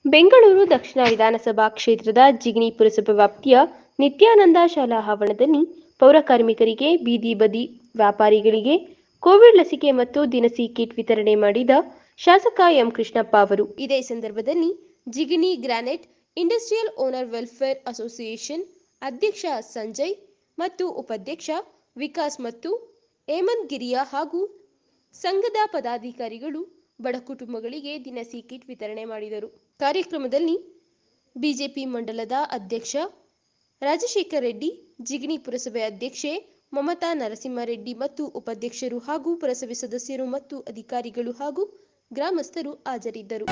ಬೆಂಗಳೂರು ದಕ್ಷಿಣ ವಿಧಾನಸಭಾ ಕ್ಷೇತ್ರದ ಜಿಗಣಿ ಪುರಸಭೆ ವ್ಯಾಪ್ತಿಯ ನಿತ್ಯಾನಂದ ಶಾಲಾ ಆವರಣದಲ್ಲಿ ಪೌರ ಕಾರ್ಮಿಕರಿಗೆ ಬೀದಿ ಬದಿ ವ್ಯಾಪಾರಿಗಳಿಗೆ ಕೋವಿಡ್ ಲಸಿಕೆ ಮತ್ತು ದಿನಸಿ ಕಿಟ್ ವಿತರಣೆ ಮಾಡಿದ ಶಾಸಕ ಎಂ ಕೃಷ್ಣಪ್ಪ ಅವರು ಇದೇ ಸಂದರ್ಭದಲ್ಲಿ Jigani granite industrial owner welfare association ಅಧ್ಯಕ್ಷ ಸಂಜಯ್ ಮತ್ತು ಉಪಾಧ್ಯಕ್ಷ ವಿಕಾಸ್ ಮತ್ತು ಹೇಮಂತ್ ಗಿರಿಯ ಹಾಗೂ ಸಂಘದ ಪದಾಧಿಕಾರಿಗಳು ಬಡ ಕುಟುಂಬಗಳಿಗೆ ದಿನಸಿ ಕಿಟ್ ವಿತರಣೆ ಮಾಡಿದರು ಕಾರ್ಯಕ್ರಮದಲ್ಲಿ ಬಿಜೆಪಿ ಮಂಡಲದ ಅಧ್ಯಕ್ಷ ರಾಜಶೇಖರ್ ರೆಡ್ಡಿ ಜಿಗಣಿ ಪುರಸಭೆ ಅಧ್ಯಕ್ಷೆ ಮಮತಾ ನರಸಿಂಹರೆಡ್ಡಿ ಮತ್ತು ಉಪಾಧ್ಯಕ್ಷರು ಹಾಗೂ ಪುರಸಭೆ ಸದಸ್ಯರು ಮತ್ತು ಅಧಿಕಾರಿಗಳು ಹಾಗೂ ಗ್ರಾಮಸ್ಥರು ಹಾಜರಿದ್ದರು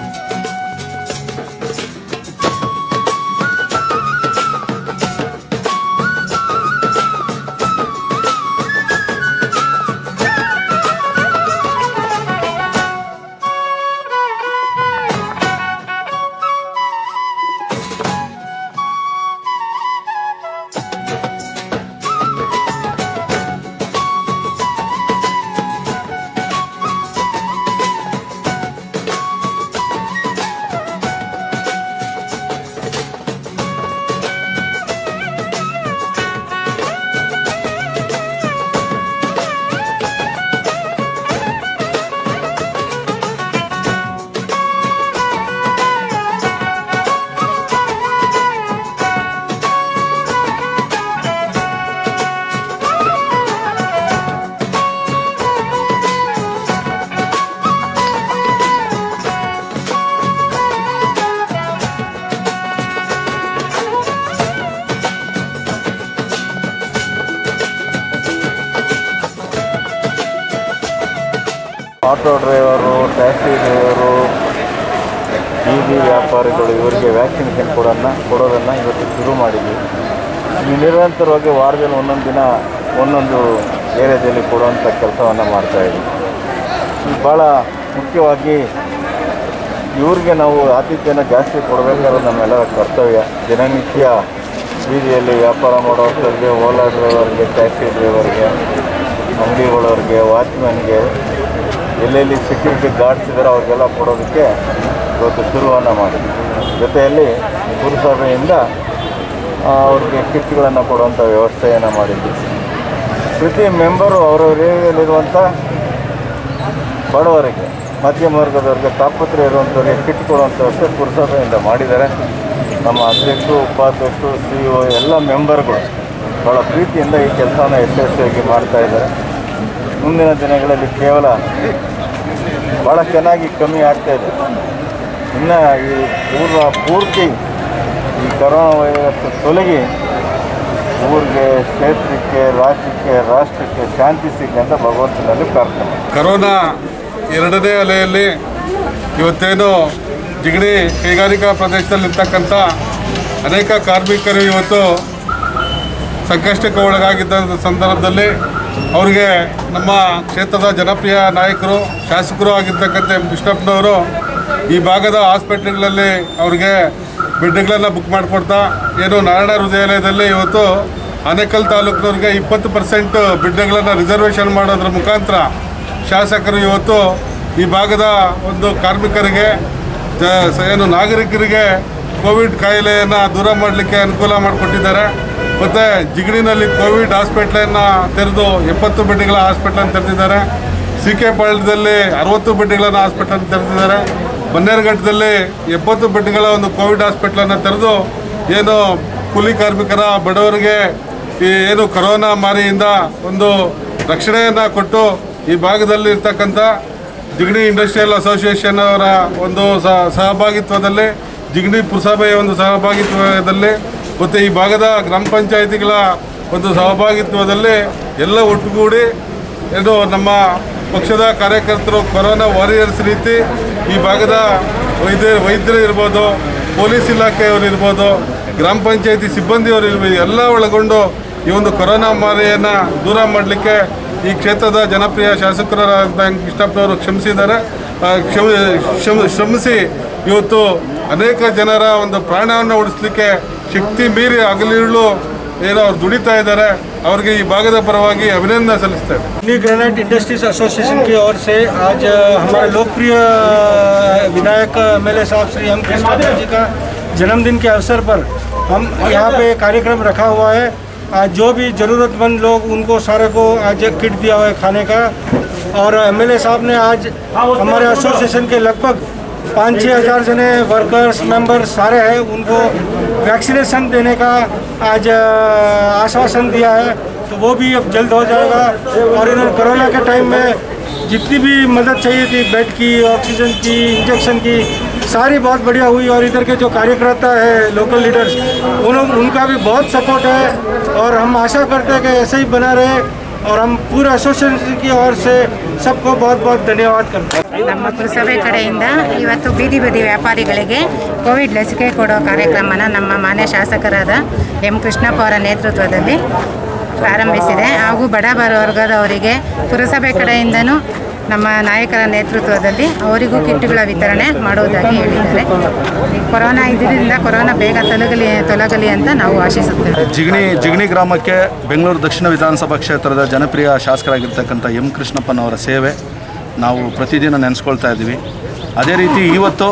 ಆಟೋ ಡ್ರೈವರು ಟ್ಯಾಕ್ಸಿ ಡ್ರೈವರು ಬೀದಿ ವ್ಯಾಪಾರಿಗಳು ಇವರಿಗೆ ವ್ಯಾಕ್ಸಿನೇಷನ್ ಕೊಡೋನ್ನ ಕೊಡೋದನ್ನು ಇವತ್ತು ಶುರು ಮಾಡಿದ್ವಿ ಈ ನಿರಂತರವಾಗಿ ವಾರದಲ್ಲಿ ಒಂದೊಂದು ದಿನ ಒಂದೊಂದು ಏರಿಯಾದಲ್ಲಿ ಕೊಡುವಂಥ ಕೆಲಸವನ್ನು ಮಾಡ್ತಾಯಿದ್ವಿ ಇದು ಭಾಳ ಮುಖ್ಯವಾಗಿ ಇವ್ರಿಗೆ ನಾವು ಆತಿಥ್ಯನ ಜಾಸ್ತಿ ಕೊಡಬೇಕಾದ್ರೆ ನಮ್ಮೆಲ್ಲರ ಕರ್ತವ್ಯ ದಿನನಿತ್ಯ ಬೀದಿಯಲ್ಲಿ ವ್ಯಾಪಾರ ಮಾಡೋರಿಗೆ ಓಲಾ ಡ್ರೈವರ್ಗೆ ಟ್ಯಾಕ್ಸಿ ಡ್ರೈವರ್ಗೆ ಅಂಗಡಿಗಳವ್ರಿಗೆ ವಾಚ್ಮ್ಯಾನ್ಗೆ ಎಲ್ಲೆಲ್ಲಿ ಸೆಕ್ಯೂರಿಟಿ ಗಾರ್ಡ್ಸ್ ಇದ್ದಾರೆ ಅವ್ರಿಗೆಲ್ಲ ಕೊಡೋದಕ್ಕೆ ಇವತ್ತು ಶುರುವನ್ನು ಮಾಡಿದ್ವಿ ಜೊತೆಯಲ್ಲಿ ಪುರಸಭೆಯಿಂದ ಆ, ಅವ್ರಿಗೆ ಕಿಟ್ಗಳನ್ನು ಕೊಡುವಂಥ ವ್ಯವಸ್ಥೆಯನ್ನು ಮಾಡಿದ್ವಿ ಪ್ರತಿ ಮೆಂಬರು ಅವರವ್ರ ಏರಿಯಾದಲ್ಲಿರುವಂಥ ಬಡವರಿಗೆ ಮಧ್ಯಮ ವರ್ಗದವರಿಗೆ ತಾಪತ್ರ ಇರುವಂಥವ್ರಿಗೆ ಕಿಟ್ ಕೊಡುವಂಥ ವ್ಯವಸ್ಥೆ ಪುರಸಭೆಯಿಂದ ಮಾಡಿದ್ದಾರೆ ನಮ್ಮ ಅಧ್ಯಕ್ಷರು ಉಪಾಧ್ಯಕ್ಷರು ಸಿ ಒ ಎಲ್ಲ ಮೆಂಬರ್ಗಳು ಭಾಳ ಪ್ರೀತಿಯಿಂದ ಈ ಕೆಲಸವನ್ನು ಯಶಸ್ವಿಯಾಗಿ ಮಾಡ್ತಾ ಇದ್ದಾರೆ ಮುಂದಿನ ದಿನಗಳಲ್ಲಿ ಕೇವಲ ಭಾಳ ಚೆನ್ನಾಗಿ ಕಮ್ಮಿ ಆಗ್ತಾ ಇದೆ ಇನ್ನು ಈ ಪೂರ್ವ ಪೂರ್ತಿ ಈ ಕರೋನಾ ವೈರಸ್ ತೊಲಗಿ ಊರಿಗೆ ಕ್ಷೇತ್ರಕ್ಕೆ ರಾಜ್ಯಕ್ಕೆ ರಾಷ್ಟ್ರಕ್ಕೆ ಶಾಂತಿ ಸಿಗಲಿ ಅಂತ ಭಗವಂತನಲ್ಲಿ ಪ್ರಾರ್ಥನೆ ಕರೋನಾ ಎರಡನೇ ಅಲೆಯಲ್ಲಿ ಇವತ್ತೇನು ಜಿಗಣಿ ಕೈಗಾರಿಕಾ ಪ್ರದೇಶದಲ್ಲಿರ್ತಕ್ಕಂಥ ಅನೇಕ ಕಾರ್ಮಿಕರು ಇವತ್ತು ಸಂಕಷ್ಟಕ್ಕೆ ಒಳಗಾಗಿದ್ದ ಸಂದರ್ಭದಲ್ಲಿ ಅವರಿಗೆ ನಮ್ಮ ಕ್ಷೇತ್ರದ ಜನಪ್ರಿಯ ನಾಯಕರು ಶಾಸಕರು ಆಗಿರ್ತಕ್ಕಂಥ ಎಂ ಕೃಷ್ಣಪ್ಪನವರು ಈ ಭಾಗದ ಹಾಸ್ಪಿಟ್ಲ್ಗಳಲ್ಲಿ ಅವ್ರಿಗೆ ಬೆಡ್ಗಳನ್ನು ಬುಕ್ ಮಾಡಿಕೊಡ್ತಾ ಏನು ನಾರಾಯಣ ಹೃದಯಾಲಯದಲ್ಲಿ ಇವತ್ತು ಆನೇಕಲ್ ತಾಲೂಕಿನವ್ರಿಗೆ ಇಪ್ಪತ್ತು ಪರ್ಸೆಂಟ್ ಬೆಡ್ಗಳನ್ನು ರಿಸರ್ವೇಷನ್ ಮಾಡೋದ್ರ ಮುಖಾಂತರ ಶಾಸಕರು ಇವತ್ತು ಈ ಭಾಗದ ಒಂದು ಕಾರ್ಮಿಕರಿಗೆ ಜ ಸ- ಏನು ನಾಗರಿಕರಿಗೆ ಕೋವಿಡ್ ಕಾಯಿಲೆಯನ್ನು ದೂರ ಮಾಡಲಿಕ್ಕೆ ಅನುಕೂಲ ಮಾಡಿಕೊಟ್ಟಿದ್ದಾರೆ ಮತ್ತು ಜಿಗಣಿನಲ್ಲಿ ಕೋವಿಡ್ ಹಾಸ್ಪಿಟ್ಲನ್ನು ತೆರೆದು ಎಪ್ಪತ್ತು ಬೆಡ್ಗಳ ಹಾಸ್ಪಿಟ್ಲನ್ನು ತೆರೆದಿದ್ದಾರೆ ಸಿ ಕೆ ಪಾಳ್ಯದಲ್ಲಿ ಅರವತ್ತು ಬೆಡ್ಗಳನ್ನು ಹಾಸ್ಪಿಟ್ಲನ್ನು ತೆರೆದಿದ್ದಾರೆ ಬನ್ನೇರುಘಟ್ಟದಲ್ಲಿ ಎಪ್ಪತ್ತು ಬೆಡ್ಗಳ ಒಂದು ಕೋವಿಡ್ ಹಾಸ್ಪಿಟ್ಲನ್ನು ತೆರೆದು ಏನು ಕೂಲಿ ಕಾರ್ಮಿಕರ ಬಡವರಿಗೆ ಈ ಏನು ಕರೋನಾ ಮಾರಿಯಿಂದ ಒಂದು ರಕ್ಷಣೆಯನ್ನು ಕೊಟ್ಟು ಈ ಭಾಗದಲ್ಲಿ ಇರ್ತಕ್ಕಂಥ ಜಿಗಣಿ ಇಂಡಸ್ಟ್ರಿಯಲ್ ಅಸೋಸಿಯೇಷನ್ ಅವರ ಒಂದು ಸಹ- ಸಹಭಾಗಿತ್ವದಲ್ಲಿ ಜಿಗಣಿ ಪುರಸಭೆಯ ಒಂದು ಸಹಭಾಗಿತ್ವದಲ್ಲಿ ಮತ್ತು ಈ ಭಾಗದ ಗ್ರಾಮ ಪಂಚಾಯಿತಿಗಳ ಒಂದು ಸಹಭಾಗಿತ್ವದಲ್ಲಿ ಎಲ್ಲ ಒಟ್ಟುಗೂಡಿ ಏನು ನಮ್ಮ ಪಕ್ಷದ ಕಾರ್ಯಕರ್ತರು ಕೊರೋನಾ ವಾರಿಯರ್ಸ್ ರೀತಿ ಈ ಭಾಗದ ವೈದ್ಯ ವೈದ್ಯರು ಇರ್ಬೋದು ಪೊಲೀಸ್ ಇಲಾಖೆಯವರು ಇರ್ಬೋದು ಗ್ರಾಮ ಪಂಚಾಯತಿ ಸಿಬ್ಬಂದಿಯವರು ಇರ್ಬೋದು ಎಲ್ಲ ಒಳಗೊಂಡು ಈ ಒಂದು ಕೊರೋನಾ ಮಾರಿಯನ್ನು ದೂರ ಮಾಡಲಿಕ್ಕೆ ಈ ಕ್ಷೇತ್ರದ ಜನಪ್ರಿಯ ಶಾಸಕರಾದ ಕೃಷ್ಣಪ್ಪನವರು ಕ್ಷಮಿಸಿದ್ದಾರೆ ಆ, ಕ್ಷಮ ಶ್ರಮ- ಶ್ರಮಿಸಿ ಇವತ್ತು ಅನೇಕ ಜನರ ಒಂದು ಪ್ರಾಣವನ್ನು ಉಳಿಸ್ಲಿಕ್ಕೆ ಶಕ್ತಿ ಮೀರಿ ಹಗಲಿರುಳು ಏನೋ ಅವ್ರು ದುಡಿತಾ ಇದ್ದಾರೆ ಅವರಿಗೆ ಈ ಭಾಗದ ಪರವಾಗಿ ಅಭಿನಂದನೆ ಸಲ್ಲಿಸ್ತೇವೆ न्यू ग्रेनाइट इंडस्ट्रीज एसोसिएशन की ओर से आज अ, हमारे लोकप्रिय विधायक एम एल साहब श्री एम कृष्णा जी का जन्मदिन के अवसर पर हम यहाँ पे कार्यक्रम रखा हुआ है आज जो भी ज़रूरतमंद लोग उनको सारे को आज एक किट दिया हुआ है खाने का और एम साहब ने आज हमारे एसोसिएशन के लगभग पाँच छः हज़ार जने वर्कर्स मेंबर्स सारे हैं उनको वैक्सीनेशन देने का आज अ, आश्वासन दिया है तो वो भी अब जल्द हो जाएगा और इधर कोरोना के टाइम में जितनी भी मदद चाहिए थी बेड की ऑक्सीजन की इंजेक्शन की सारी बहुत बढ़िया हुई और इधर के जो कार्यकर्ता है लोकल लीडर्स उन उनका भी बहुत सपोर्ट है और हम आशा करते हैं कि ऐसे ही बना रहे और हम पूरा एसोसिएशन की ओर से सबको बहुत बहुत धन्यवाद करते हैं ನಮ್ಮ ಪುರಸಭೆ ಕಡೆಯಿಂದ ಇವತ್ತು ಬೀದಿ ಬದಿ ವ್ಯಾಪಾರಿಗಳಿಗೆ ಕೋವಿಡ್ ಲಸಿಕೆ ಕೊಡೋ ಕಾರ್ಯಕ್ರಮನ ನಮ್ಮ ಮಾನ್ಯ ಶಾಸಕರಾದ ಎಂ ಕೃಷ್ಣಪ್ಪ ಅವರ ನೇತೃತ್ವದಲ್ಲಿ ಪ್ರಾರಂಭಿಸಿದೆ ಹಾಗೂ ಬಡ ವರ್ಗದವರಿಗೆ ಪುರಸಭೆ ಕಡೆಯಿಂದನೂ ನಮ್ಮ ನಾಯಕರ ನೇತೃತ್ವದಲ್ಲಿ ಅವರಿಗೂ ಕಿಟ್ಗಳ ವಿತರಣೆ ಮಾಡುವುದಾಗಿ ಹೇಳಿದ್ದಾರೆ ಈ ಕೊರೋನಾ ಇದರಿಂದ ಕೊರೋನಾ ಬೇಗ ತೊಲಗಲಿ ತೊಲಗಲಿ ಅಂತ ನಾವು ಆಶಿಸುತ್ತೇವೆ ಜಿಗಣಿ ಜಿಗಣಿ ಗ್ರಾಮಕ್ಕೆ ಬೆಂಗಳೂರು ದಕ್ಷಿಣ ವಿಧಾನಸಭಾ ಕ್ಷೇತ್ರದ ಜನಪ್ರಿಯ ಶಾಸಕರಾಗಿರ್ತಕ್ಕಂಥ ಎಂ ಕೃಷ್ಣಪ್ಪನವರ ಸೇವೆ ನಾವು ಪ್ರತಿದಿನ ನೆನೆಸ್ಕೊಳ್ತಾ ಇದ್ದೀವಿ ಅದೇ ರೀತಿ ಇವತ್ತು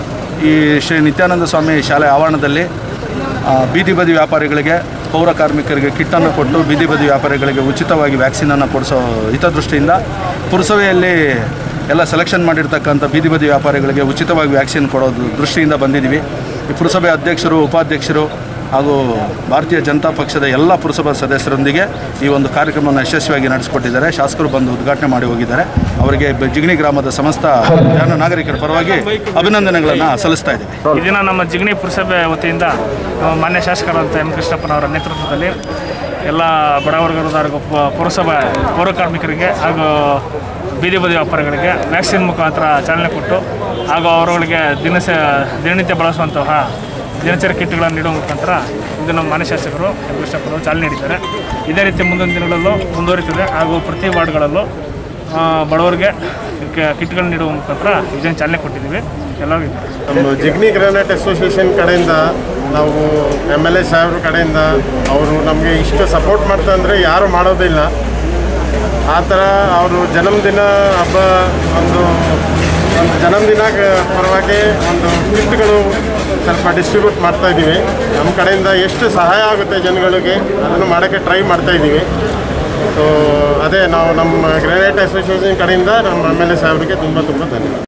ಈ ಶ್ರೀ ನಿತ್ಯಾನಂದ ಸ್ವಾಮಿ ಶಾಲೆ ಆವರಣದಲ್ಲಿ ಆ, ಬೀದಿ ಬದಿ ವ್ಯಾಪಾರಿಗಳಿಗೆ ಪೌರ ಕಾರ್ಮಿಕರಿಗೆ ಕಿಟ್ಟನ್ನು ಕೊಟ್ಟು ಬೀದಿ ಬದಿ ವ್ಯಾಪಾರಿಗಳಿಗೆ ಉಚಿತವಾಗಿ ವ್ಯಾಕ್ಸಿನನ್ನು ಕೊಡಿಸೋ ಹಿತದೃಷ್ಟಿಯಿಂದ ಪುರಸಭೆಯಲ್ಲಿ ಎಲ್ಲ ಸೆಲೆಕ್ಷನ್ ಮಾಡಿರ್ತಕ್ಕಂಥ ಬೀದಿ ಬದಿ ವ್ಯಾಪಾರಿಗಳಿಗೆ ಉಚಿತವಾಗಿ ವ್ಯಾಕ್ಸಿನ್ ಕೊಡೋದು ದೃಷ್ಟಿಯಿಂದ ಬಂದಿದ್ದೀವಿ ಈ ಪುರಸಭೆ ಅಧ್ಯಕ್ಷರು ಉಪಾಧ್ಯಕ್ಷರು ಹಾಗೂ ಭಾರತೀಯ ಜನತಾ ಪಕ್ಷದ ಎಲ್ಲ ಪುರಸಭಾ ಸದಸ್ಯರೊಂದಿಗೆ ಈ ಒಂದು ಕಾರ್ಯಕ್ರಮವನ್ನು ಯಶಸ್ವಿಯಾಗಿ ನಡೆಸಿಕೊಟ್ಟಿದ್ದಾರೆ ಶಾಸಕರು ಬಂದು ಉದ್ಘಾಟನೆ ಮಾಡಿ ಹೋಗಿದ್ದಾರೆ ಅವರಿಗೆ ಬ- ಜಿಗಣಿ ಗ್ರಾಮದ ಸಮಸ್ತ ಜನ ನಾಗರಿಕರ ಪರವಾಗಿ ಅಭಿನಂದನೆಗಳನ್ನು ಸಲ್ಲಿಸ್ತಾ ಇದ್ದೀವಿ ಈ ದಿನ ನಮ್ಮ ಜಿಗಣಿ ಪುರಸಭೆ ವತಿಯಿಂದ ನಮ್ಮ ಮಾನ್ಯ ಶಾಸಕರಂತ ಎಂ ಕೃಷ್ಣಪ್ಪನವರ ನೇತೃತ್ವದಲ್ಲಿ ಎಲ್ಲ ಬಡವರ್ಗದವರಿಗೂ ಪ- ಪುರಸಭೆ ಪೌರ ಕಾರ್ಮಿಕರಿಗೆ ಹಾಗೂ ಬೀದಿ ಬದಿ ವ್ಯಾಪಾರಿಗಳಿಗೆ ವ್ಯಾಕ್ಸಿನ್ ಮುಖಾಂತರ ಚಾಲನೆ ಕೊಟ್ಟು ಹಾಗೂ ಅವರುಗಳಿಗೆ ದಿನಸ ದಿನನಿತ್ಯ ಬಳಸುವಂತಹ ದಿನಚರಿ ಕಿಟ್ಗಳನ್ನು ನೀಡುವ ಮುಖಾಂತರ ಇದು ನಮ್ಮ ಮಾನ್ಯ ಶಾಸಕರು ಎಂ ಕೃಷ್ಣಪ್ಪನವರು ಚಾಲನೆ ನೀಡಿದ್ದಾರೆ ಇದೇ ರೀತಿ ಮುಂದಿನ ದಿನಗಳಲ್ಲೂ ಮುಂದುವರಿತದೆ ಹಾಗೂ ಪ್ರತಿ ವಾರ್ಡ್ಗಳಲ್ಲೂ ಆ, ಬಡವರಿಗೆ ಕ- ಕಿಟ್ಗಳನ್ನು ನೀಡುವ ಮುಖಾಂತರ ಇದನ್ನು ಚಾಲನೆ ಕೊಟ್ಟಿದ್ದೀವಿ ಎಲ್ಲರಿಗೂ ನಮ್ಮ ಜಿಗ್ನಿ ಗ್ರಾನೈಟ್ ಅಸೋಸಿಯೇಷನ್ ಕಡೆಯಿಂದ ನಾವು ಎಮ್ ಎಲ್ ಎ ಸಾಹೇಬ್ರ ಕಡೆಯಿಂದ ಅವರು ನಮಗೆ ಇಷ್ಟು ಸಪೋರ್ಟ್ ಮಾಡ್ತಾ ಅಂದರೆ ಯಾರು ಮಾಡೋದಿಲ್ಲ ಆ ಥರ ಅವರು ಜನ್ಮದಿನ ಹಬ್ಬ ಒಂದು ಒಂದು ಜನ್ಮದಿನ ಪರವಾಗಿ ಒಂದು ಗಿಫ್ಟ್ಗಳು ಸ್ವಲ್ಪ ಡಿಸ್ಟ್ರಿಬ್ಯೂಟ್ ಮಾಡ್ತಾ ಇದ್ದೀವಿ ನಮ್ಮ ಕಡೆಯಿಂದ ಎಷ್ಟು ಸಹಾಯ ಆಗುತ್ತೆ ಜನಗಳಿಗೆ ಅದನ್ನು ಮಾಡೋಕ್ಕೆ ಟ್ರೈ ಮಾಡ್ತಾ ಇದ್ದೀವಿ ಸೊ ಅದೇ ನಾವು ನಮ್ಮ ಗ್ರಾನೈಟ್ ಅಸೋಸಿಯೇಷನ್ ಕಡೆಯಿಂದ ನಮ್ಮ ಎಮ್ ಎಲ್ ಎ ಸಾಹೇಬ್ರಿಗೆ ತುಂಬ ತುಂಬ ಧನ್ಯವಾದ